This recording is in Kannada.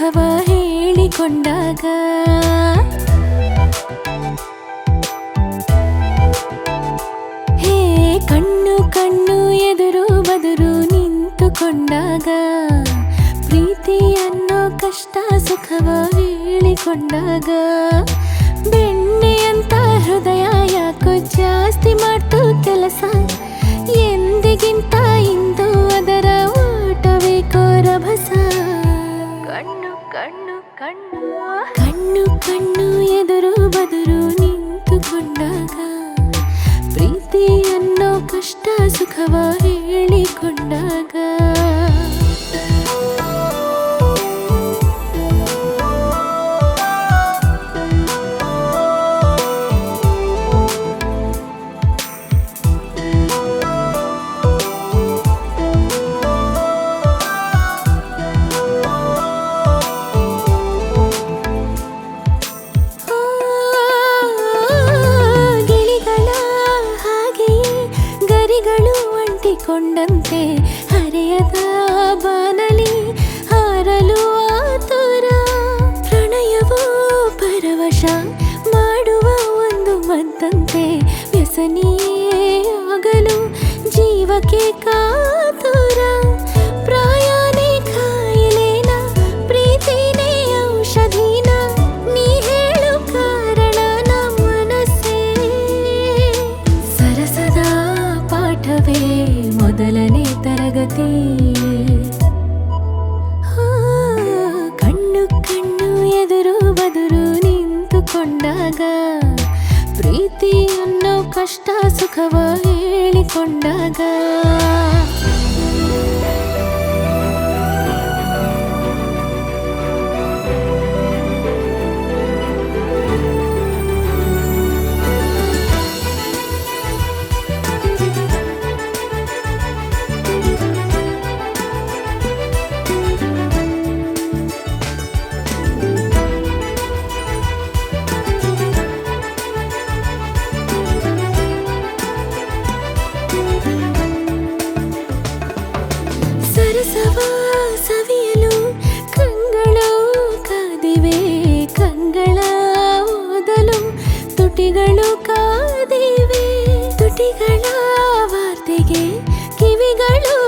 ಸುಖವ ಹೇಳಿಕೊಂಡಾಗ ಹೇ ಕಣ್ಣು ಕಣ್ಣು ಎದುರು ಬದುರು ನಿಂತುಕೊಂಡಾಗ ಪ್ರೀತಿ ಅನ್ನೋ ಕಷ್ಟ ಸುಖವ ಹೇಳಿಕೊಂಡಾಗ ಬೆಣ್ಣೆಯಂತ ಹೃದಯ ಯಾಕೋ ಜಾಸ್ತಿ ಮಾಡ್ತು ಕೆಲಸ ಎಂದಿಗಿಂತ ಇಂದು ಅದರ ಓಟಬೇಕು ರಭಸ ಕಣ್ಣು ಕಣ್ಣು ಕಣ್ಣು ಕಣ್ಣು ಕಣ್ಣು ಎದುರು ಬದುರು ನಿಂತುಕೊಂಡಾಗ ಪ್ರೀತಿ ಅನ್ನೋ ಕಷ್ಟ ಸುಖವ ಹೇಳಿಕೊಂಡಾಗ ಗಿಳಿಗಳ ಹಾಗೆಯೇ ಗರಿಗಳು ಅಂಟಿಕೊಂಡಂತೆ ಹರೆಯದ ಬಾನಲಿ ಹಾರಲು ಆತುರ ಪ್ರಣಯವೋ ಪರವಶ ಮಾಡುವ ಒಂದು ಮದ್ದಂತೆ ವ್ಯಸನಿಯೇ ಆಗಲು ಜೀವಕ್ಕೆ ಕಾತುರ ಪ್ರಾಯನೇ ಕಾಯಿಲೆನ ಪ್ರೀತಿನೇ ಔಷಧಿನ ನೀ ಹೇಳು ಕಾರಣ ಮನಸ್ಸೇ ಸರಸದ ಪಾಠವೇ ಮೊದಲನೇ ತರಗತಿ ಆ, ಕಣ್ಣು ಕಣ್ಣು ಎದುರು ಬದುರು ನಿಂತುಕೊಂಡಾಗ ಪ್ರೀತಿ ಅನ್ನೋ ಕಷ್ಟ ಸುಖವ ಹೇಳಿಕೊಂಡಾಗ ಸರಸವ ಸವಿಯಲು ಕಂಗಳು ಕಾದಿವೆ ಕಂಗಳ ಓದಲು ತುಟಿಗಳು ಕಾದಿವೆ ತುಟಿಗಳ ವಾರ್ತೆಗೆ ಕಿವಿಗಳು